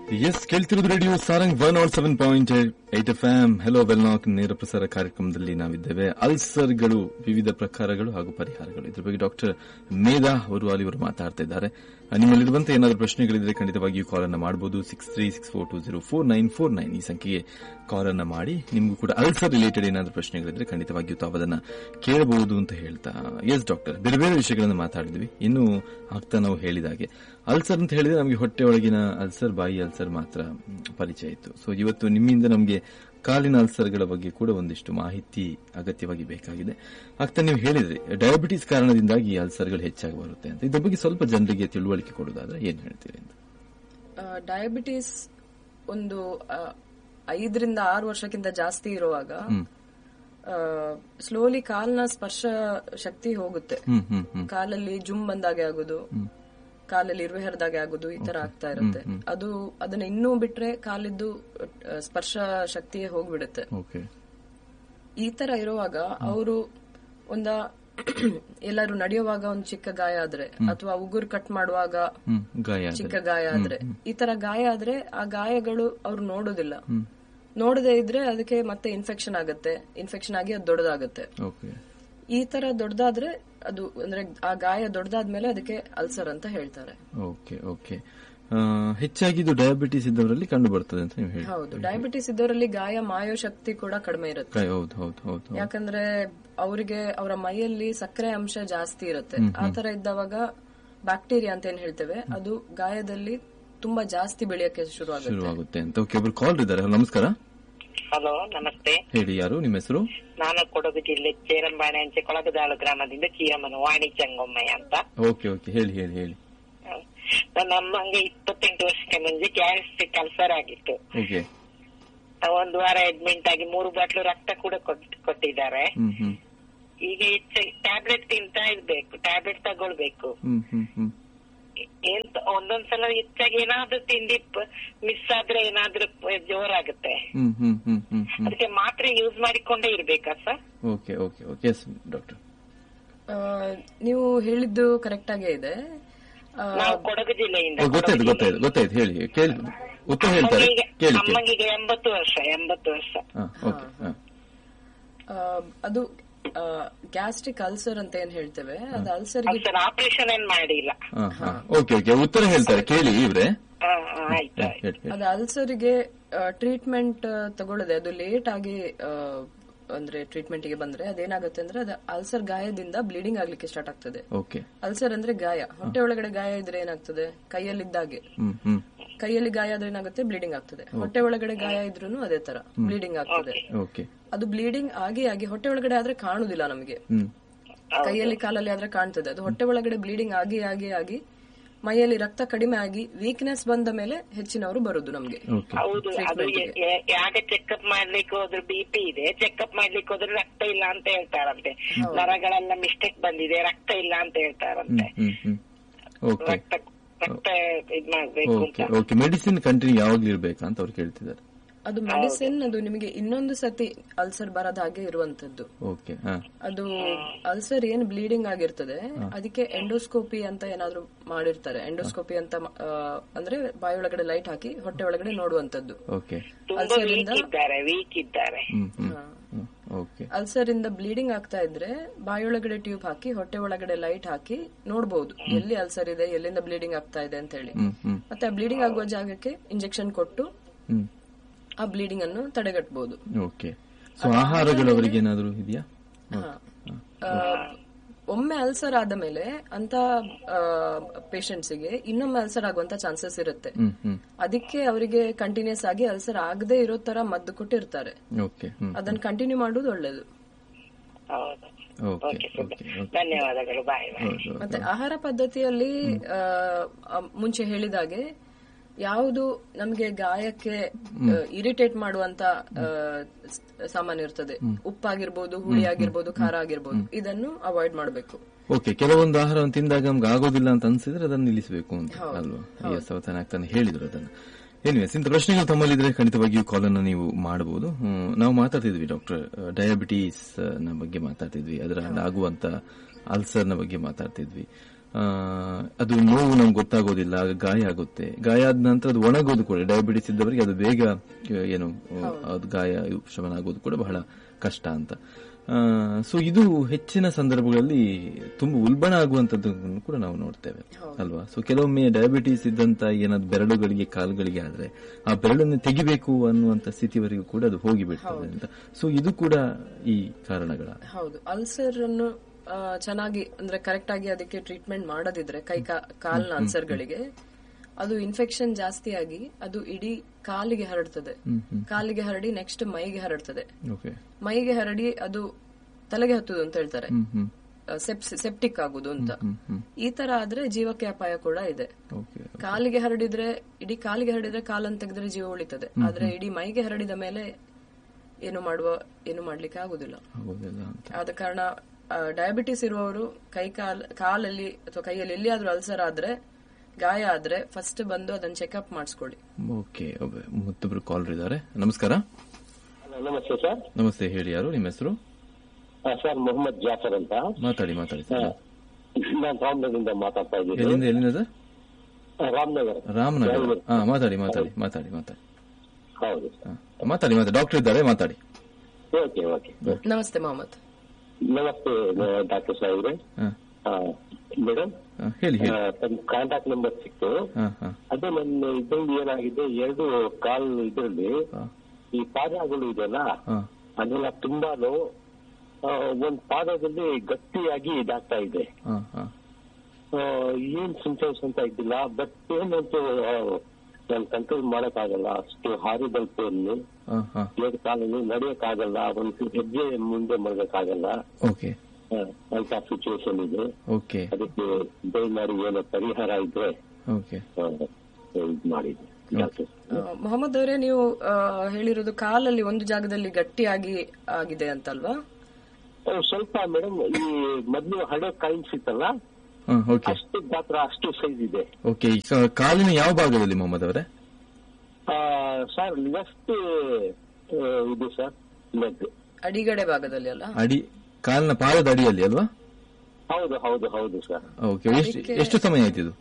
S ಕೇಳ್ತಿರೋದು radio Sarang one naught seven point eight F M hello ವೆಲ್ನಾಕ್ ನೇರ ಪ್ರಸಾರ ಕಾರ್ಯಕ್ರಮದಲ್ಲಿ ನಾವಿದ್ದೇವೆ ಅಲ್ಸರ್ಗಳು ವಿವಿಧ ಪ್ರಕಾರಗಳು ಹಾಗೂ ಪರಿಹಾರಗಳು ಇದ್ರ ಬಗ್ಗೆ ಡಾಕ್ಟರ್ ಮೇಧಾ ಅವರು ಅಲ್ಲಿ ಅವರು ಮಾತಾಡ್ತಾ ಇದ್ದಾರೆ ನಿಮ್ಮಲ್ಲಿರುವಂತಹ ಏನಾದರೂ ಪ್ರಶ್ನೆಗಳಿದ್ರೆ ಖಂಡಿತವಾಗಿಯೂ ಕಾಲ್ ಅನ್ನ ಮಾಡಬಹುದು six three six four two zero four nine four nine ಈ ಸಂಖ್ಯೆಗೆ ಕಾಲ್ ಅನ್ನ ಮಾಡಿ ನಿಮಗೂ ಕೂಡ ಅಲ್ಸರ್ ರಿಲೇಟೆಡ್ ಏನಾದರೂ ಪ್ರಶ್ನೆಗಳಿದ್ರೆ ಖಂಡಿತವಾಗಿಯೂ ತಾವು ಅದನ್ನ ಕೇಳಬಹುದು ಅಂತ ಹೇಳ್ತಾ ಎಸ್ ಡಾಕ್ಟರ್ ಬೇರೆ ಬೇರೆ ವಿಷಯಗಳನ್ನು ಮಾತಾಡಿದ್ವಿ ಇನ್ನು ಆಗ್ತಾ ನಾವು ಹೇಳಿದಾಗೆ ಅಲ್ಸರ್ ಅಂತ ಹೇಳಿದ್ರೆ ನಮಗೆ ಹೊಟ್ಟೆ ಒಳಗಿನ ಅಲ್ಸರ್ ಬಾಯಿ ಅಲ್ಸರ್ ಮಾತ್ರ ಮ್, ಪರಿಚಯ ಇತ್ತು ಸೊ ಇವತ್ತು ನಿಮ್ಮಿಂದ ನಮಗೆ ಕಾಲಿನ ಅಲ್ಸರ್ಗಳ ಬಗ್ಗೆ ಕೂಡ ಒಂದಿಷ್ಟು ಮಾಹಿತಿ ಅಗತ್ಯವಾಗಿ ಬೇಕಾಗಿದೆ ಆಗ್ತಾ ನೀವು ಹೇಳಿದ್ರಿ ಡಯಾಬಿಟಿಸ್ ಕಾರಣದಿಂದಾಗಿ ಈ ಅಲ್ಸರ್ಗಳು ಹೆಚ್ಚಾಗಿ ಬರುತ್ತೆ ಅಂತ ಇದ್ರ ಬಗ್ಗೆ ಸ್ವಲ್ಪ ಜನರಿಗೆ ತಿಳುವಳಿಕೆ ಕೊಡೋದಾದ್ರೆ ಏನ್ ಹೇಳ್ತೀರಿ ಅಂತ ಡಯಾಬಿಟಿಸ್ ಒಂದು ಆ, ಐದರಿಂದ ಆರು ವರ್ಷಕ್ಕಿಂತ ಜಾಸ್ತಿ ಇರುವಾಗ ಸ್ಲೋಲಿ ಕಾಲ್ನ ಸ್ಪರ್ಶ ಶಕ್ತಿ ಹೋಗುತ್ತೆ ಹ್ಮ್ ಹ್ಮ್ ಹ್ಮ್ ಕಾಲಲ್ಲಿ ಜುಮ್ ಬಂದಾಗೆ ಆಗೋದು ಕಾಲಲ್ಲಿ ಇರುವೆ ಹರಿದಾಗೆ ಆಗೋದು ಈ ತರ ಆಗ್ತಾ ಇರುತ್ತೆ ಅದು ಅದನ್ನ ಇನ್ನೂ ಬಿಟ್ರೆ ಕಾಲಿದ್ದು ಆ, ಸ್ಪರ್ಶ ಶಕ್ತಿಯೇ ಹೋಗ್ಬಿಡುತ್ತೆ ಓಕೆ ಈ ತರ ಇರುವಾಗ ಅವರು ಒಂದ ಎಲ್ಲರೂ ನಡೆಯುವಾಗ ಒಂದು ಚಿಕ್ಕ ಗಾಯ ಆದ್ರೆ ಅಥವಾ ಉಗುರು ಕಟ್ ಮಾಡುವಾಗ ಹ್ಮ್ ಗಾಯ ಆದ್ರೆ. ಚಿಕ್ಕ ಗಾಯ ಆದ್ರೆ ಈ ತರ ಗಾಯ ಆದ್ರೆ ಆ ಗಾಯಗಳು ಅವ್ರು ನೋಡೋದಿಲ್ಲ ನೋಡದೇ ಇದ್ರೆ ಅದಕ್ಕೆ ಮತ್ತೆ ಇನ್ಫೆಕ್ಷನ್ ಆಗುತ್ತೆ ಇನ್ಫೆಕ್ಷನ್ ಆಗಿ ಅದು ದೊಡ್ಡದಾಗುತ್ತೆ ಓಕೆ ಈ ತರ ದೊಡ್ಡದಾದ್ರೆ ಅದು ಅಂದ್ರೆ ಆ ಗಾಯ ದೊಡ್ಡದಾದ್ಮೇಲೆ ಅದಕ್ಕೆ ಅಲ್ಸರ್ ಅಂತ ಹೇಳ್ತಾರೆ ಓಕೆ ಓಕೆ ಆ, ಹೆಚ್ಚಾಗಿ ಇದು ಡಯಾಬಿಟಿಸ್ ಇದ್ದವರಲ್ಲಿ ಕಂಡು ಬರ್ತದೆ ಅಂತ ನೀವು ಹೇಳಿ ಹೌದು ಡಯಾಬಿಟಿಸ್ ಇದ್ದವರಲ್ಲಿ ಗಾಯ ಮಾಯೋ ಶಕ್ತಿ ಕೂಡ ಕಡಿಮೆ ಇರುತ್ತೆ ಹೌದು ಹೌದು ಹೌದು ಯಾಕಂದ್ರೆ ಅವರಿಗೆ ಅವರ ಮೈಯಲ್ಲಿ ಸಕ್ಕರೆ ಅಂಶ ಜಾಸ್ತಿ ಇರುತ್ತೆ ಆ ತರ ಇದ್ದವಾಗ ಬ್ಯಾಕ್ಟೀರಿಯಾ ಅಂತ ಏನ್ ಹೇಳ್ತೇವೆ ಅದು ಗಾಯದಲ್ಲಿ ತುಂಬಾ ಜಾಸ್ತಿ ಬೆಳೆಯಕ್ಕೆ ಶುರು ಆಗುತ್ತೆ ಶುರುವಾಗುತ್ತೆ ಅಂತ ಓಕೆ ಒಬ್ರು ಕಾಲ್ ಇದ್ದಾರೆ ಹಲೋ ನಮಸ್ಕಾರ ಹಲೋ ನಮಸ್ತೆ ಹೇಳಿ ಯಾರು ನಿಮ್ಮ ಹೆಸರು ನಾನು ಕೊಡಗು ಜಿಲ್ಲೆ ಚೇರಂಬಾಣೆ ಅಂಚೆ ಕೊಳಗದಾಳು ಗ್ರಾಮದಿಂದ ಚೀರಮ್ಮನ ವಾಣಿ ಚಂಗೊಮ್ಮಯ್ಯ ಅಂತ ಓಕೆ ಓಕೆ ಹೇಳಿ ಹೇಳಿ ಹೇಳಿ ನನ್ನ ಅಮ್ಮಂಗೆ ಇಪ್ಪತ್ತೆಂಟು ವರ್ಷಕ್ಕೆ ಮುಂಚೆ ಗ್ಯಾಸ್ಟ್ರಿಕ್ ಅಲ್ಸರ್ ಆಗಿತ್ತು ಓಕೆ ಒಂದು ವಾರ ಅಡ್ಮಿಂಟ್ ಆಗಿ ಮೂರು ಬಾಟ್ಲು ರಕ್ತ ಕೂಡ ಕೊಟ್- ಕೊಟ್ಟಿದ್ದಾರೆ ಹ್ಮ್ ಹ್ಮ್ ಈಗ ಹೆಚ್ಚಾಗಿ ಟ್ಯಾಬ್ಲೆಟ್ ತಿಂತಾ ಇರ್ಬೇಕು ಟ್ಯಾಬ್ಲೆಟ್ ತಗೊಳ್ಬೇಕು ಹ್ಮ್ ಹ್ಮ್ ಹ್ಮ್ ಎಂತ ಒಂದೊಂದ್ಸಲ ಹೆಚ್ಚಾಗಿ ಏನಾದ್ರೂ ತಿಂಡಿ ಮಿಸ್ ಆದ್ರೆ ಏನಾದ್ರೂ ಪ- ಜೋರಾಗುತ್ತೆ ಹ್ಮ್ ಹ್ಮ್ ಹ್ಮ್ ಹ್ಮ್ ಹ್ಮ್ ಅದಕ್ಕೆ ಮಾತ್ರೆ ಯೂಸ್ ಮಾಡಿಕೊಂಡೇ ಇರ್ಬೇಕಾ sir okay okay okay yes doctor ಆ, ನೀವು ಹೇಳಿದ್ದು ಕರೆಕ್ಟ್ ಆಗೇ ಇದೆ ಆ, ನಾವು ಕೊಡಗು ಜಿಲ್ಲೆಯಿಂದ ಗೊತ್ತಾಯ್ತು ಗೊತ್ತಾಯ್ತು ಗೊತ್ತಾಯ್ತು ಹೇಳಿ ಕೇಳಿ ಉತ್ತರ ಹೇಳ್ತಾರೆ ಅಮ್ಮಂಗೀಗ ಕೇಳಿ ಕೇಳಿ ಅಮ್ಮಂಗೀಗ ಎಂಬತ್ತು ವರ್ಷ ಎಂಬತ್ತು ವರ್ಷ ಹಾ ಓಕೆ ಹಾ ಆ, ಅದು ಗ್ಯಾಸ್ಟ್ರಿಕ್ ಅಲ್ಸರ್ ಅಂತ ಏನ್ ಹೇಳ್ತೇವೆ ಅದು ಅಲ್ಸರ್ಗೆ ಸರ್ ಆಪರೇಷನ್ ಏನ್ ಮಾಡಿಲ್ಲ ಹಾ ಹಾ ಓಕೆ ಓಕೆ ಉತ್ತರ ಹೇಳ್ತಾರೆ ಕೇಳಿ ಇವ್ರೆ ಹಾ, ಹಾ, ಆಯ್ತು ಆಯ್ತು ಹೇಳಿ ಹೇಳಿ ಅದು ಅಲ್ಸರ್ಗೆ ಟ್ರೀಟ್ಮೆಂಟ್ ತಗೊಳ್ಳದೆ ಅದು ಲೇಟ್ ಆಗಿ ಆ, ಅಂದ್ರೆ ಟ್ರೀಟ್ಮೆಂಟ್ ಗೆ ಬಂದ್ರೆ ಅದೇನಾಗುತ್ತೆ ಅಂದ್ರೆ ಅದು ಅಲ್ಸರ್ ಗಾಯದಿಂದ ಬ್ಲೀಡಿಂಗ್ ಆಗ್ಲಿಕ್ಕೆ ಸ್ಟಾರ್ಟ್ ಆಗ್ತದೆ ಓಕೆ ಅಲ್ಸರ್ ಅಂದ್ರೆ ಗಾಯ ಹೊಟ್ಟೆ ಒಳಗಡೆ ಗಾಯ ಇದ್ರೆ ಏನಾಗ್ತದೆ ಕೈಯಲ್ಲಿದ್ದಾಗೆ ಹ್ಮ್ ಹ್ಮ್ ಕೈಯಲ್ಲಿ ಗಾಯ ಆದ್ರೆ ಏನಾಗುತ್ತೆ ಬ್ಲೀಡಿಂಗ್ ಆಗ್ತದೆ ಹೊಟ್ಟೆ ಒಳಗಡೆ ಗಾಯ ಇದ್ರೂ ಅದೇ ತರ ಬ್ಲೀಡಿಂಗ್ ಆಗ್ತದೆ ಓಕೆ ಅದು ಬ್ಲೀಡಿಂಗ್ ಆಗಿ ಆಗಿ ಹೊಟ್ಟೆ ಒಳಗಡೆ ಆದ್ರೆ ಕಾಣುದಿಲ್ಲ ನಮಗೆ ಹ್ಮ್ ಕೈಯಲ್ಲಿ ಕಾಲಲ್ಲಿ ಆದ್ರೆ ಕಾಣ್ತದೆ ಅದು ಹೊಟ್ಟೆ ಒಳಗಡೆ ಬ್ಲೀಡಿಂಗ್ ಆಗಿ ಆಗಿ ಆಗಿ ಮೈಯಲ್ಲಿ ರಕ್ತ ಕಡಿಮೆ ಆಗಿ ವೀಕ್ನೆಸ್ ಬಂದ ಮೇಲೆ ಹೆಚ್ಚಿನವರು ಬರುದು ನಮ್ಗೆ ಓಕೆ ಹೌದು ಅದು ಯ- ಯ- ಯಾಗ ಚೆಕಪ್ ಮಾಡ್ಲಿಕ್ಕೆ ಹೋದ್ರೆ ಬಿ ಪಿ ಇದೆ ಚೆಕಪ್ ಮಾಡ್ಲಿಕ್ಕೆ ಹೋದ್ರೆ ರಕ್ತ ಇಲ್ಲ ಅಂತ ಹೇಳ್ತಾರಂತೆ ನರಗಳೆಲ್ಲ ಮಿಸ್ಟೇಕ್ ಬಂದಿದೆ ರಕ್ತ ಇಲ್ಲ ಅಂತ ಹೇಳ್ತಾರಂತೆ ಹ್ಮ್ ಹ್ಮ್ ಓಕೆ ರಕ್ತ ರಕ್ತ ಇದ್ ಮಾಡ್ಬೇಕು ಅಂತ ಓಕೆ ಓಕೆ ಮೆಡಿಸಿನ್ ಕಂಟಿನ್ಯೂ ಯಾವಾಗ್ಲೂ ಇರ್ಬೇಕಾ ಅಂತ ಅವ್ರು ಕೇಳ್ತಿದ್ದಾರೆ ಅದು ಮೆಡಿಸಿನ್ ಅದು ನಿಮಗೆ ಇನ್ನೊಂದು ಸತಿ ಅಲ್ಸರ್ ಬರದ ಹಾಗೆ ಇರುವಂತದ್ದು ಓಕೆ ಹಾ ಅದು ಅಲ್ಸರ್ ಏನ್ ಬ್ಲೀಡಿಂಗ್ ಆಗಿರ್ತದೆ ಅದಕ್ಕೆ ಎಂಡೋಸ್ಕೋಪಿ ಅಂತ ಏನಾದ್ರು ಮಾಡಿರ್ತಾರೆ ಎಂಡೋಸ್ಕೋಪಿ ಅಂತ ಆ, ಅಂದ್ರೆ ಬಾಯೊಳಗಡೆ ಲೈಟ್ ಹಾಕಿ ಹೊಟ್ಟೆ ಒಳಗಡೆ ನೋಡುವಂತದ್ದು ಓಕೆ ತುಂಬಾ ವೀಕ್ ಇದ್ದಾರೆ ವೀಕ್ ಇದ್ದಾರೆ ಹ್ಮ್ ಹ್ಮ್ ಹ್ಮ್ ಓಕೆ ಅಲ್ಸರ್ ಇಂದ ಬ್ಲೀಡಿಂಗ್ ಆಗ್ತಾ ಇದ್ರೆ ಬಾಯೊಳಗಡೆ ಟ್ಯೂಬ್ ಹಾಕಿ ಹೊಟ್ಟೆ ಒಳಗಡೆ ಲೈಟ್ ಹಾಕಿ ನೋಡಬಹುದು ಎಲ್ಲಿ ಅಲ್ಸರ್ ಇದೆ ಎಲ್ಲಿಂದ ಬ್ಲೀಡಿಂಗ್ ಆಗ್ತಾ ಇದೆ ಅಂತ ಹೇಳಿ ಹ್ಮ್ ಹ್ಮ್ ಮತ್ತೆ ಆ ಬ್ಲೀಡಿಂಗ್ ಆಗುವ ಜಾಗಕ್ಕೆ ಇಂಜೆಕ್ಷನ್ ಕೊಟ್ಟು ಹ್ಮ್ ಆ ಬ್ಲೀಡಿಂಗ್ ಅನ್ನು ತಡೆಗಟ್ಟಬಹುದು ಓಕೆ ಸೊ ಆಹಾರಗಳು ಅವರಿಗೆ ಏನಾದರೂ ಇದೆಯಾ ಒಮ್ಮೆ ಅಲ್ಸರ್ ಆದ ಮೇಲೆ ಅಂತ ಪೇಷಂಟ್ಸ್ ಗೆ ಇನ್ನೊಮ್ಮೆ ಅಲ್ಸರ್ ಆಗುವಂತ ಚಾನ್ಸಸ್ ಇರುತ್ತೆ ಹ್ಮ್ ಹ್ಮ್ ಅದಕ್ಕೆ ಅವರಿಗೆ ಕಂಟಿನ್ಯೂಸ್ ಆಗಿ ಅಲ್ಸರ್ ಆಗದೆ ಇರೋ ತರ ಮದ್ದು ಕೊಟ್ಟಿರ್ತಾರೆ ಓಕೆ ಹ್ಮ್ ಅದನ್ನ ಕಂಟಿನ್ಯೂ ಮಾಡುವುದು ಒಳ್ಳೇದು ಹೌದು ಓಕೆ ಓಕೆ ಓಕೆ ಓಕೆ ಧನ್ಯವಾದಗಳು ಬಾಯ್ ಬಾಯ್ ಹೌದು ಮತ್ತೆ ಆಹಾರ ಪದ್ಧತಿಯಲ್ಲಿ ಆ, ಆ, ಮುಂಚೆ ಹೇಳಿದಾಗೆ ಯಾವುದು ನಮಗೆ ಗಾಯಕ್ಕೆ ಇರಿಟೇಟ್ ಮಾಡುವಂತ ಆ, ಸ್- ಸಾಮಾನು ಇರ್ತದೆ ಉಪ್ಪಾಗಿರ್ಬೋದು ಹುಳಿ ಆಗಿರ್ಬೋದು ಖಾರ ಆಗಿರ್ಬೋದು ಇದನ್ನು ಅವಾಯ್ಡ್ ಮಾಡಬೇಕು ಓಕೆ ಕೆಲವೊಂದು ಆಹಾರವನ್ನು ತಿಂದಾಗ ನಮ್ಗೆ ಆಗೋದಿಲ್ಲ ಅಂತ ಅನ್ಸಿದ್ರೆ ಅದನ್ನು ನಿಲ್ಲಿಸಬೇಕು ಅಂತ ಅಲ್ವಾ ಎಸ್ ಅವತ್ತಾನೆ ಆಗ್ತಾನೆ ಹೇಳಿದ್ರು ಅದನ್ನ ಎನಿವೇಸ್ ಇಂಥ ಪ್ರಶ್ನೆಗಳು ತಮ್ಮಲ್ಲಿದ್ರೆ ಖಂಡಿತವಾಗಿಯೂ ಕಾಲ್ ಅನ್ನು ನೀವು ಮಾಡಬಹುದು ಹ್ಮ್, ನಾವು ಮಾತಾಡ್ತಿದ್ವಿ ಡಾಕ್ಟರ್ ಡಯಾಬಿಟೀಸ್ ನ ಬಗ್ಗೆ ಮಾತಾಡ್ತಿದ್ವಿ ಅದರ ಆಗುವಂತ ಅಲ್ಸರ್ ನ ಬಗ್ಗೆ ಮಾತಾಡ್ತಿದ್ವಿ ಆ, ಅದು ನೋವು ನಮ್ಗೆ ಗೊತ್ತಾಗೋದಿಲ್ಲ ಆಗ ಗಾಯ ಆಗುತ್ತೆ ಗಾಯ ಆದ ನಂತರ ಅದು ಒಣಗೋದು ಕೂಡ ಡಯಾಬಿಟಿಸ್ ಇದ್ದವರಿಗೆ ಅದು ಬೇಗ ಆ, ಏನು ಆ, ಅದು ಗಾಯ ಶಮನ ಆಗೋದು ಕೂಡ ಬಹಳ ಕಷ್ಟ ಅಂತ ಸೊ ಇದು ಹೆಚ್ಚಿನ ಸಂದರ್ಭಗಳಲ್ಲಿ ತುಂಬಾ ಉಲ್ಬಣ ಆಗುವಂತದ್ದನ್ನು ಕೂಡ ನಾವು ನೋಡ್ತೇವೆ ಅಲ್ವಾ ಸೊ ಕೆಲವೊಮ್ಮೆ ಡಯಾಬಿಟಿಸ್ ಇದ್ದಂತ ಏನಾದ್ರು ಬೆರಳುಗಳಿಗೆ ಕಾಲುಗಳಿಗೆ ಆದ್ರೆ ಆ ಬೆರಳನ್ನು ತೆಗಿಬೇಕು ಅನ್ನುವಂತ ಸ್ಥಿತಿವರೆಗೂ ಕೂಡ ಅದು ಹೋಗಿ ಬಿಡ್ತದೆ ಅಂತ ಸೊ ಇದು ಕೂಡ ಈ ಕಾರಣಗಳ ಹೌದು ಅಲ್ಸರ್ ಅನ್ನು ಆ, ಚೆನ್ನಾಗಿ ಅಂದ್ರೆ ಕರೆಕ್ಟ್ ಆಗಿ ಅದಕ್ಕೆ ಟ್ರೀಟ್ಮೆಂಟ್ ಮಾಡದಿದ್ರೆ ಕೈ ಕಾ- ಕಾಲ್ನ ಅಲ್ಸರ್ಗಳಿಗೆ ಅದು ಇನ್ಫೆಕ್ಷನ್ ಜಾಸ್ತಿ ಆಗಿ ಅದು ಇಡೀ ಕಾಲಿಗೆ ಹರಡ್ತದೆ ಕಾಲಿಗೆ ಹರಡಿ ನೆಕ್ಸ್ಟ್ ಮೈಗೆ ಹರಡ್ತದೆ ಓಕೆ ಮೈಗೆ ಹರಡಿ ಅದು ತಲೆಗೆ ಹತ್ತುದು ಅಂತ ಹೇಳ್ತಾರೆ ಹ್ಮ್ ಹ್ಮ್ ಸೆಪ್ಟಿಕ್ ಆಗುದು ಅಂತ ಈ ತರ ಆದ್ರೆ ಜೀವಕ್ಕೆ ಅಪಾಯ ಕೂಡ ಇದೆ ಓಕೆ ಕಾಲಿಗೆ ಹರಡಿದ್ರೆ ಇಡೀ ಕಾಲಿಗೆ ಹರಡಿದ್ರೆ ಕಾಲನ್ನು ತೆಗೆದ್ರೆ ಜೀವ ಉಳಿತದೆ ಆದ್ರೆ ಇಡೀ ಮೈಗೆ ಹರಡಿದ ಮೇಲೆ ಏನು ಮಾಡುವ ಏನು ಮಾಡ್ಲಿಕ್ಕೆ ಆಗುದಿಲ್ಲ ಆಗೋದಿಲ್ಲ ಅಂತ ಆದ ಕಾರಣ ಡಯಾಬಿಟಿಸ್ ಇರುವವರು ಕೈ ಕಾಲ್ ಕಾಲಲ್ಲಿ ಅಥವಾ ಕೈಯಲ್ಲಿ ಎಲ್ಲಿಯಾದ್ರೂ ಅಲ್ಸರ್ ಆದ್ರೆ ಗಾಯ ಆದ್ರೆ ಫಸ್ಟ್ ಬಂದು ಅದನ್ನ ಚೆಕ್ಅಪ್ ಮಾಡಿಸ್ಕೊಳ್ಳಿ ಓಕೆ ಒಬ್ಬ- ಮತ್ತೊಬ್ರು ಕಾಲರ್ ಇದ್ದಾರೆ ನಮಸ್ಕಾರ ನಮಸ್ತೆ ಸರ್ ನಮಸ್ತೆ ಹೇಳಿ ಯಾರು ನಿಮ್ಮ ಹೆಸರು ಆ, ಸರ್ ಮೊಹಮ್ಮದ್ ಜಾಫರ್ ಅಂತ ಮಾತಾಡಿ ಮಾತಾಡಿ ಸರ್ ನಾನು ರಾಮನಗರದಿಂದ ಮಾತಾಡ್ತಾ ಇದ್ದೀನಿ ಎಲ್ಲಿಂದ ಎಲ್ಲಿಂದ ಸರ್? ಆ, ರಾಮನಗರ ರಾಮನಗರ ಹಾ ಮಾತಾಡಿ ಮಾತಾಡಿ ಮಾತಾಡಿ ಮಾತಾಡಿ ಹೌದು ಹಾ, ಮಾತಾಡಿ ಮಾತಾಡಿ ಡಾಕ್ಟರ್ ಇದ್ದಾರೆ ಮಾತಾಡಿ ಓಕೆ ಓಕೆ ನಮಸ್ತೆ ಮೊಹಮ್ಮದ್ ನಮಸ್ತೆ ಡಾಕ್ಟರ್ ಸಾಹೇಬ್ರೆ ಹಾ, ಮೇಡಮ್ ಹಾ, ಹೇಳಿ ಹೇಳಿ ತಮ್ಮ ಕಾಂಟ್ಯಾಕ್ಟ್ ನಂಬರ್ ಸಿಕ್ತು ಹಾ ಹಾ ಅದೇ ನನ್ನ ಇದ್ರಲ್ಲಿ ಏನಾಗಿದೆ ಎರಡು ಕಾಲ್ ಇದರಲ್ಲಿ ಹಾ, ಈ ಪಾದಗಳು ಇದೆಯಲ್ಲ ಹಾ ಅದೆಲ್ಲ ತುಂಬಾ ನೋವು ಆ, ಒಂದ್ ಪಾದದಲ್ಲಿ ಗಟ್ಟಿಯಾಗಿ ಇದಾಗ್ತಾ ಇದೆ ಹಾ ಹಾ ಆ, ಏನ್ ಸಿಂಟಮ್ಸ್ ಅಂತ ಇದ್ದಿಲ್ಲ ಬಟ್ ಏನಂತೂ ನಾನು ಕಂಟ್ರೋಲ್ ಮಾಡಕ್ಕಾಗಲ್ಲ ಅಷ್ಟು ಹಾರಿಬಲ್ ಪೇನ್ ಹಾ ಹಾ ಎರಡು ಕಾಲಲ್ಲಿ ನಡೆಯಕ್ಕಾಗಲ್ಲ ಒಂದು ಹೆಜ್ಜೆ ಮುಂದೆ ಮಾಡಕ್ಕಾಗಲ್ಲ ಓಕೆ ಅಂತ ಸಿಚುವೇಶನ್ ಇದೆ ಓಕೆ ಅದಕ್ಕೆ ದಯಮಾಡಿ ಏನೋ ಪರಿಹಾರ ಇದ್ರೆ ಓಕೆ ಆ, ಇದ್ ಮಾಡಿದ್ದೆ ಡಾಕ್ಟರ್ ಆ, ಮೊಹಮ್ಮದ್ ಅವರೇ ನೀವು ಆ, ಹೇಳಿರೋದು ಕಾಲಲ್ಲಿ ಒಂದು ಜಾಗದಲ್ಲಿ ಗಟ್ಟಿಯಾಗಿ ಆಗಿದೆ ಅಂತಲ್ವಾ ಆ, ಸ್ವಲ್ಪ ಮೇಡಮ್ ಈ ಮೊದ್ಲು ಹಳೆ ಕಾಯಿನ್ಸ್ ಇತ್ತಲ್ಲ ಹಾ ಓಕೆ ಅಷ್ಟು ಗಾತ್ರ ಅಷ್ಟು ಸೈಜ್ ಇದೆ ಓಕೆ ಈಗ ಕಾಲಿನ ಯಾವ ಭಾಗದಲ್ಲಿ ಮೊಹಮ್ಮದ್ ಅವರೇ ಸರ್ ಲೆಫ್ಟ್ ಇದು ಸರ್ ಲೆಗ್ ಅಡಿಗಡೆ ಭಾಗದಲ್ಲಿ ಅಲ್ಲ ಅಡಿ ಕಾಲಿನ ಪಾದದ ಅಡಿಯಲ್ಲಿ ಅಲ್ವಾ ಹೌದು ಹೌದು ಹೌದು ಸರ್ ಓಕೆ ಎಷ್ಟು ಎಷ್ಟು ಸಮಯ ಆಯ್ತು ಇದು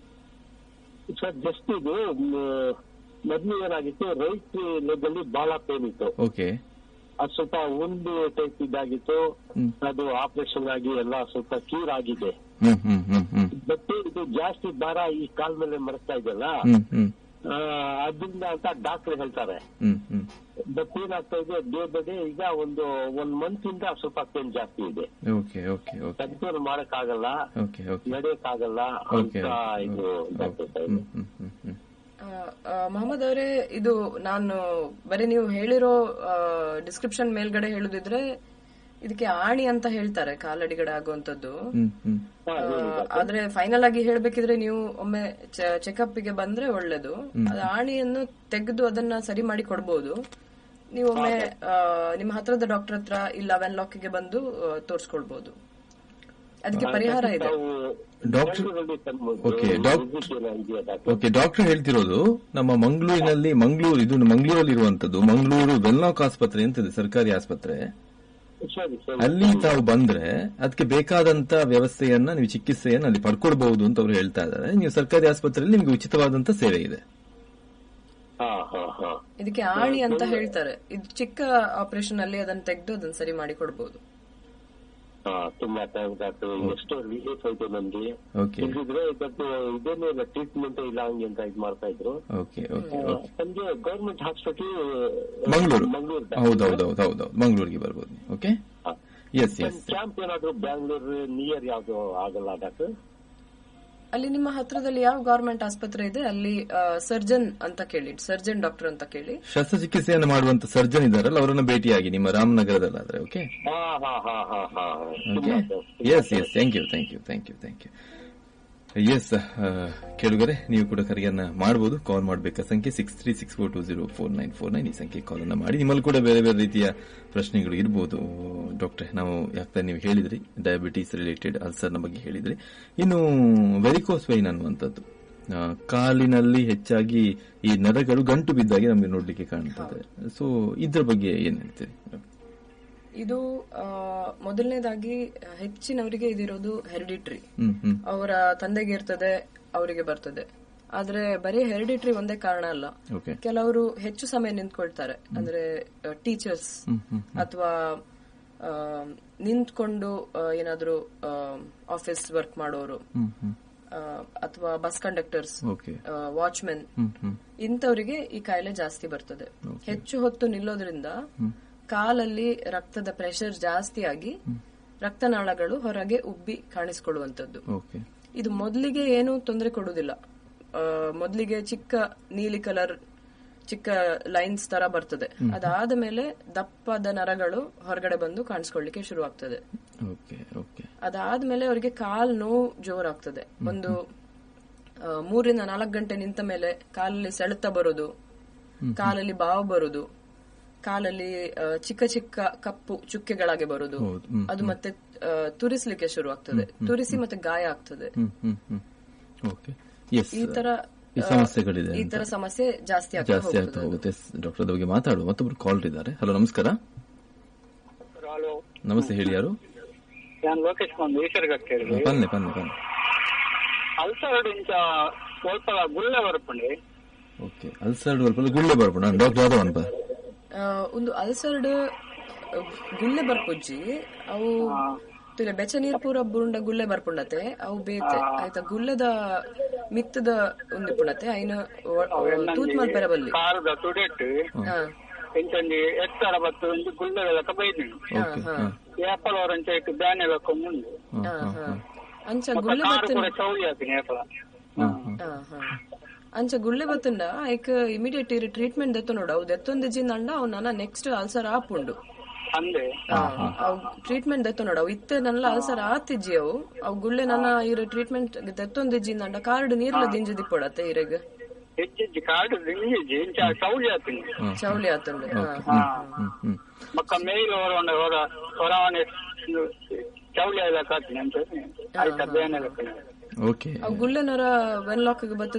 ಸರ್ ಜಸ್ಟ್ ಇದು ಮ್, ಮೊದ್ಲು ಏನಾಗಿತ್ತು ರೈಟ್ ಲೆಗ್ ಅಲ್ಲಿ ಬಹಳ ಪೇನ್ ಇತ್ತು ಓಕೆ ಅದು ಸ್ವಲ್ಪ ಒಂದು ಟೈಪ್ ಇದಾಗಿತ್ತು ಹ್ಮ್. ಅದು ಆಪರೇಷನ್ ಆಗಿ ಎಲ್ಲ ಸ್ವಲ್ಪ ಕ್ಯೂರ್ ಆಗಿದೆ ಹ್ಮ್ ಹ್ಮ್ ಹ್ಮ್ ಹ್ಮ್ ಬಟ್ ಇದು ಜಾಸ್ತಿ ಭಾರ ಈ ಕಾಲ್ ಮೇಲೆ ಮರೆಸ್ತಾ ಇದೆಯಲ್ಲ ಹ್ಮ್ ಹ್ಮ್ ಆ, ಅದರಿಂದ ಅಂತ ಡಾಕ್ಟರ್ ಹೇಳ್ತಾರೆ ಹ್ಮ್ ಹ್ಮ್ ಬಟ್ ಏನಾಗ್ತಾ ಇದೆ ಡೇ ಬೈ ಡೇ ಈಗ ಒಂದು ಒಂದ್ ಮಂತ್ ಇಂದ ಸ್ವಲ್ಪ ಪೇನ್ ಜಾಸ್ತಿ ಇದೆ ಓಕೆ ಓಕೆ ಓಕೆ ಕಂಟ್ರೋಲ್ ಮಾಡಕ್ ಆಗಲ್ಲ ಓಕೆ ಓಕೆ ನಡೆಯಕ್ ಆಗಲ್ಲ ಓಕೆ ಅಂತ ಇದು ಡಾಕ್ಟರ್ ಸಾಹೇಬ್ ಹ್ಮ್ ಹ್ಮ್ ಹ್ಮ್ ಹ್ಮ್ ಆ, ಆ, ಮೊಹಮ್ಮದ್ ಅವರೇ ಇದು ನಾನು ಬರೀ ನೀವು ಹೇಳಿರೋ ಡಿಸ್ಕ್ರಿಪ್ಷನ್ ಮೇಲ್ಗಡೆ ಹೇಳುದಿದ್ರೆ ಇದಕ್ಕೆ ಆಣಿ ಅಂತ ಹೇಳ್ತಾರೆ ಕಾಲಡಿಗಡೆ ಆಗುವಂತದ್ದು ಹ್ಮ್ ಹ್ಮ್ ಆ, ಆದ್ರೆ ಫೈನಲ್ ಆಗಿ ಹೇಳ್ಬೇಕಿದ್ರೆ ನೀವು ಒಮ್ಮೆ ಚೆಕಪ್ ಗೆ ಬಂದ್ರೆ ಒಳ್ಳೇದು ಅದು ಆಣಿಯನ್ನು ತೆಗೆದು ಅದನ್ನ ಸರಿ ಮಾಡಿ ಕೊಡ್ಬೋದು ನೀವು ಒಮ್ಮೆ ಆ, ನಿಮ್ಮ ಹತ್ರದ ಡಾಕ್ಟರ್ ಹತ್ರ ಇಲ್ಲ ವೆನ್ಲಾಕ್ ಗೆ ಬಂದು ಆ, ತೋರ್ಸ್ಕೊಳ್ಬೋದು ಅದಕ್ಕೆ ಪರಿಹಾರ ಇದೆ ಡಾಕ್ಟರ್ ಓಕೆ, ಡಾಕ್- ಇದೆಯಾ ಡಾಕ್ಟರ್ ಓಕೆ ಡಾಕ್ಟರ್ ಹೇಳ್ತಿರೋದು ನಮ್ಮ ಮಂಗಳೂರಿನಲ್ಲಿ ಮಂಗಳೂರು ಇದು ಮಂಗಳೂರಲ್ಲಿ ಇರುವಂತದ್ದು ಮಂಗಳೂರು ವೆಲ್ಲಾಕ್ ಆಸ್ಪತ್ರೆ ಅಂತಿದೆ ಸರ್ಕಾರಿ ಆಸ್ಪತ್ರೆ ಸರಿ ಸರಿ ಅಲ್ಲಿ ತಾವು ಬಂದ್ರೆ ಅದಕ್ಕೆ ಬೇಕಾದಂತ ವ್ಯವಸ್ಥೆಯನ್ನ ನೀವು ಚಿಕಿತ್ಸೆಯನ್ನ ಅಲ್ಲಿ ಪಡ್ಕೊಳ್ಬಹುದು ಅಂತ ಅವರು ಹೇಳ್ತಾ ಇದ್ದಾರೆ ನೀವು ಸರ್ಕಾರಿ ಆಸ್ಪತ್ರೆಯಲ್ಲಿ ನಿಮಗೆ ಉಚಿತವಾದಂತ ಸೇವೆ ಇದೆ ಹಾ ಹಾ ಹಾ ಇದಕ್ಕೆ ಆಣಿ ಅಂತ ಹೇಳ್ತಾರೆ ಇದು ಚಿಕ್ಕ ಆಪರೇಷನ್ ಅಲ್ಲಿ ಅದನ್ನ ತೆಗೆದು ಅದನ್ನ ಸರಿ ಮಾಡಿ ಕೊಡ್ಬೋದು ಹಾ ತುಂಬಾ ಥ್ಯಾಂಕ್ಸ್ ಡಾಕ್ಟರ್ ಎಷ್ಟೋ ರಿಲೀಫ್ ಆಯ್ತು ನಮ್ಗೆ ಓಕೆ ಇಲ್ದಿದ್ರೆ ಇವತ್ತು ಇದೇನು ಇಲ್ಲ ಟ್ರೀಟ್ಮೆಂಟ್ ಇಲ್ಲ ಹಂಗೆ ಅಂತ ಇದು ಮಾಡ್ತಾ ಇದ್ರು ಓಕೆ ಓಕೆ ಓಕೆ ನಮ್ಗೆ ಗೌರ್ಮೆಂಟ್ ಹಾಸ್ಪಿಟಲ್ ಮಂಗಳೂರು ಮಂಗಳೂರು ಹೌದೌದು ಹೌದೌದು ಮಂಗಳೂರಿಗೆ ಬರ್ಬೋದು ಓಕೆ ಎಸ್ ಎಸ್ ಕ್ಯಾಂಪ್ ಏನಾದ್ರು ಬ್ಯಾಂಗ್ಳೂರ್ ನಿಯರ್ ಯಾವ್ದು ಆಗಲ್ಲ ಡಾಕ್ಟರ್ ಅಲ್ಲಿ ನಿಮ್ಮ ಹತ್ರದಲ್ಲಿ ಯಾವ ಗವರ್ಮೆಂಟ್ ಆಸ್ಪತ್ರೆ ಇದೆ ಅಲ್ಲಿ ಸರ್ಜನ್ ಅಂತ ಕೇಳಿ ಸರ್ಜನ್ ಡಾಕ್ಟರ್ ಅಂತ ಕೇಳಿ ಶಸ್ತ್ರಚಿಕಿತ್ಸೆಯನ್ನು ಮಾಡುವಂತ ಸರ್ಜನ್ ಇದ್ದಾರಲ್ಲ ಅವರನ್ನ ಭೇಟಿಯಾಗಿ ನಿಮ್ಮ ರಾಮನಗರದಲ್ಲಾದ್ರೆ ಓಕೆ ಹಾ ಹಾ ಹಾ ಹಾ ಹಾ okay yes yes thank you thank you thank you thank you yes ಕೇಳುಗರೆ ನೀವು ಕೂಡ ಕರೆಯನ್ನ ಮಾಡಬಹುದು ಕಾಲ್ ಮಾಡಬೇಕಾ ಸಂಖ್ಯೆ six three six four two zero four nine four nine ಈ ಸಂಖ್ಯೆ ಕಾಲ್ ಅನ್ನ ಮಾಡಿ ನಿಮ್ಮಲ್ಲಿ ಕೂಡ ಬೇರೆ ಬೇರೆ ರೀತಿಯ ಪ್ರಶ್ನೆಗಳು ಇರಬಹುದು ಡಾಕ್ಟ್ರೆ ನಾವು ಯಾಕೆ ನೀವು ಹೇಳಿದ್ರಿ ಡಯಾಬಿಟೀಸ್ ರಿಲೇಟೆಡ್ ಅಲ್ಸರ್ನ ಬಗ್ಗೆ ಹೇಳಿದ್ರಿ ಇನ್ನು ವೆರಿಕೋಸ್ ವೈನ್ ಅನ್ನುವಂಥದ್ದು ಆ, ಕಾಲಿನಲ್ಲಿ ಹೆಚ್ಚಾಗಿ ಈ ನರಗಳು ಗಂಟು ಬಿದ್ದಾಗಿ ನಮಗೆ ನೋಡ್ಲಿಕ್ಕೆ ಕಾಣ್ತದೆ ಸೊ ಇದ್ರ ಬಗ್ಗೆ ಏನ್ ಹೇಳ್ತೀರಿ ಇದು ಆ, ಮೊದಲನೇದಾಗಿ ಹೆಚ್ಚಿನವರಿಗೆ ಇದಿರೋದು ಹೆರಿಡಿಟ್ರಿ ಹ್ಮ್ ಹ್ಮ್ ಅವರ ತಂದೆಗೆ ಇರ್ತದೆ ಅವರಿಗೆ ಬರ್ತದೆ ಆದ್ರೆ ಬರೀ ಹೆರಿಡಿಟ್ರಿ ಒಂದೇ ಕಾರಣ ಅಲ್ಲ ಓಕೆ ಕೆಲವರು ಹೆಚ್ಚು ಸಮಯ ನಿಂತ್ಕೊಳ್ತಾರೆ ಅಂದ್ರೆ ಟೀಚರ್ಸ್ ಹ್ಮ್ ಹ್ಮ್ ಅಥವಾ ನಿಂತ್ಕೊಂಡು ಆ, ಏನಾದ್ರೂ ಆಫೀಸ್ ವರ್ಕ್ ಮಾಡೋರು ಹ್ಮ್ ಹ್ಮ್ ಅಥವಾ ಬಸ್ ಕಂಡಕ್ಟರ್ಸ್ ಓಕೆ ವಾಚ್ಮೆನ್ ಹ್ಮ್ ಹ್ಮ್ ಇಂಥವರಿಗೆ ಈ ಕಾಯಿಲೆ ಜಾಸ್ತಿ ಬರ್ತದೆ ಹೆಚ್ಚು ಹೊತ್ತು ನಿಲ್ಲೋದ್ರಿಂದ ಕಾಲಲ್ಲಿ ರಕ್ತದ ಪ್ರೆಷರ್ ಜಾಸ್ತಿ ಆಗಿ ರಕ್ತನಾಳಗಳು ಹೊರಗೆ ಉಬ್ಬಿ ಕಾಣಿಸ್ಕೊಳ್ಳುವಂತದ್ದು ಓಕೆ ಇದು ಮೊದಲಿಗೆ ಏನು ತೊಂದರೆ ಕೊಡುವುದಿಲ್ಲ ಆ, ಮೊದಲಿಗೆ ಚಿಕ್ಕ ನೀಲಿ ಕಲರ್ ಚಿಕ್ಕ ಲೈನ್ಸ್ ತರ ಬರ್ತದೆ ಅದಾದ ಮೇಲೆ ದಪ್ಪದ ನರಗಳು ಹೊರಗಡೆ ಬಂದು ಕಾಣಿಸ್ಕೊಳ್ಳಿಕ್ಕೆ ಶುರು ಆಗ್ತದೆ ಓಕೆ ಓಕೆ ಅದಾದ್ಮೇಲೆ ಅವರಿಗೆ ಕಾಲ್ ನೋವು ಜೋರಾಗ್ತದೆ ಒಂದು ಆ, ಮೂರಿಂದ ನಾಲ್ಕು ಗಂಟೆ ನಿಂತ ಮೇಲೆ ಕಾಲಲ್ಲಿ ಸೆಳೆತ ಬರೋದು ಕಾಲಲ್ಲಿ ಬಾವು ಬರೋದು ಕಾಲಲ್ಲಿ ಆ, ಚಿಕ್ಕ ಚಿಕ್ಕ ಕಪ್ಪು ಚುಕ್ಕೆಗಳಾಗಿ ಬರೋದು ಹೌದು ಹ್ಮ್ ಅದು ಮತ್ತೆ ಆ, ತುರಿಸ್ಲಿಕ್ಕೆ ಶುರು ಆಗ್ತದೆ ತುರಿಸಿ ಮತ್ತೆ ಗಾಯ ಆಗ್ತದೆ ಹ್ಮ್ ಹ್ಮ್ ಹ್ಮ್ ಓಕೆ ಎಸ್ ಈ ತರ ಈ ಸಮಸ್ಯೆಗಳಿದೆ ಈ ತರ ಸಮಸ್ಯೆ ಜಾಸ್ತಿ ಆಗ್ತಾ ಜಾಸ್ತಿ ಆಗ್ತಾ ಹೋಗುತ್ತೆ ಡಾಕ್ಟರ್ ಅದ್ರ ಬಗ್ಗೆ ಮಾತಾಡುವ ಮತ್ತೊಬ್ರು ಕಾಲ್ ಇದ್ದಾರೆ ಹಲೋ ನಮಸ್ಕಾರ ಹಲೋ ನಮಸ್ತೆ ಹೇಳಿ ಯಾರು ನಾನು ಲೋಕೇಶ್ ಬಂದು ಈಶ್ವರಗಕ್ಕೆ ಹೇಳಿದೆ ಪನ್ನೆ ಪನ್ನೆ ಪನ್ನೆ ಅಲ್ಸರ್ಡ್ ಇಂಚ ಸ್ವಲ್ಪ ಗುಳ್ಳೆ ಬರಪುಂಡೆ ಓಕೆ ಅಲ್ಸರ್ಡ್ ಸ್ವಲ್ಪ ಗುಳ್ಳೆ ಬರ್ಬೋಣ ಡಾಕ್ಟರ್ ಯಾದವ್ ಅನ್ಪ ಆ, ಒಂದು ಅಲ್ಸರ್ಡ್ ಗುಳ್ಳೆ ಬರ್ಪುಜ್ಜಿ ಅವು ತುಲೆ ಬೆಚ್ಚ ನೀರ್ ಪೂರ ಬುರುಂಡ ಗುಳ್ಳೆ ಬರ್ಪುಂಡತೆ ಅವು ಬೇತೆ ಆಯ್ತಾ ಗುಳ್ಳೆದ ಮಿತ್ತದ ಒಂದು ಪುಣತೆ ಐನ ತೂತ್ ಮಲ್ಪೆರ ಬಲ್ಲಿ ಕಾರದ ತುಡೆಟ್ಟು ಹಾ ಇಂಚಂಡಿ ಎತ್ತರ ಬತ್ತು ಒಂದು ಗುಳ್ಳೆಗಳಕ್ಕ ಬೈದಿನು ಓಕೆ ಹಾ ಏಪಲ್ ಅವರಂಚ ಇಟ್ಟು ಬ್ಯಾನೆಗಕ್ಕ ಮುಂದೆ ಹಾ ಹಾ ಹಾ ಅಂಚ ಮತ್ತೆ ಗುಳ್ಳೆ ಕಾರು ಬತ್ತನ ಕೂಡ ಚೌಳಿ ಹಾಕಿನಿ ಏಪಲ ಹಾ ಹಾ ಹಾ ಹಾ ಅಂಚ ಗುಳ್ಳೆ ಬತ್ತಂಡ ಐಕ್ ಇಮಿಡಿಯೇಟ್ ಇರಿ ಟ್ರೀಟ್ಮೆಂಟ್ ದೆತ್ತು ನೋಡು ಅವು ದೆತ್ತೊಂದು ಜಿಂದಂಡ ಅವು ನನ್ನ ನೆಕ್ಸ್ಟ್ ಅಲ್ಸರ್ ಆಪುಂಡು ಅಂದೆ ಅವು ಟ್ರೀಟ್ಮೆಂಟ್ ದೆತ್ತು ನೋಡು ಅವು ಇತ್ತೆ ನನ್ನ ಅಲ್ಸರ್ ಆತಿಜ್ಜಿ ಅವು ಅವು ಗುಳ್ಳೆ ನನ್ನ ಇರ ಟ್ರೀಟ್ಮೆಂಟ್ ದೆತ್ತೊಂದು ಜಿಂದಂಡ ಕಾರ್ಡ್ ನೀರ್ಲ ದಿಂಜಿ ದಿಪ್ಪಡತ್ತೆ ಇರೆಗ್ ಹೆಚ್ಚಿಜ್ಜಿ ಕಾಡು ದಿಂಜಿಜ್ಜಿ ಇಂಚ ಚೌಳಿ ಹಾಕಿನಿ ಚೌಳಿ ಆತಂಡು ಹಾ ಹಾ ಹ್ಮ್ ಹ್ಮ್ ಮಕ್ಕ ಮೇಲ್ ಹೊರ ಹೊರ ಹೊರವನೆ ಚೌಳಿ ಎಲ್ಲ ಹಾಕಿನಿ ಅಂತ ಆಯ್ತಾ ಬ್ಯಾನೆಗಕ್ಕ ಓಕೆ ಅವು ಗುಳ್ಳೆನರ ವೆನ್ಲಾಕ್ ಬತ್ತ